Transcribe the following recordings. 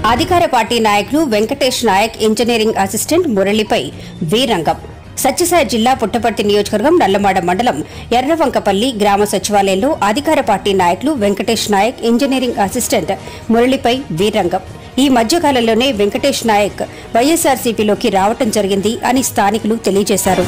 అధికార పార్టీ నాయకులు Venkatesh Naik engineering assistant మురళిపై వీరంగం సత్యసాయి జిల్లా పుట్టపర్తి నియోజకవర్గం నల్లమాడ మండలం ఎర్రవంకపల్లి గ్రామ సచివాలయంలో అధికార పార్టీ నాయకులు వెంకటేష్ నాయక్ ఇంజనీరింగ్ అసిస్టెంట్ మురళిపై వీరంగం ఈ మధ్యకాలంలోనే వెంకటేష్ నాయక్ వైఎస్ఆర్సీపీలోకి రావటం జరిగింది అని స్థానికులు తెలియజేశారు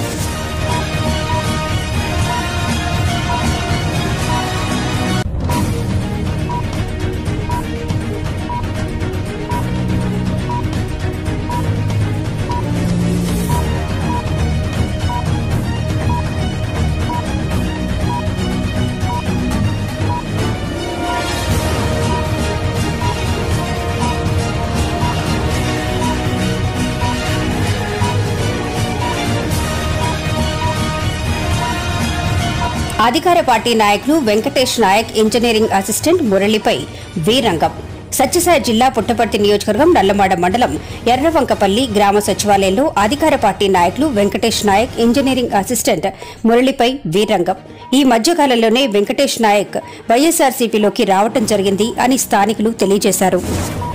అధికార పార్టీ నాయకులు వెంకటేష్ నాయక్ ఇంజనీరింగ్ అసిస్టెంట్ మురళిపై వీరంగం సత్యసాయి జిల్లా పుట్టపర్తి నియోజకవర్గం నల్లమాడ మండలం ఎర్రవంకపల్లి గ్రామ సచివాలయంలో అధికార పార్టీ నాయకులు వెంకటేష్ నాయక్ ఇంజనీరింగ్ అసిస్టెంట్ మురళిపై వీరంగం ఈ మధ్యకాలంలోనే వెంకటేష్ నాయక్ వైఎస్ఆర్సీపీలోకి రావటం జరిగింది అని స్థానికులు తెలియజేశారు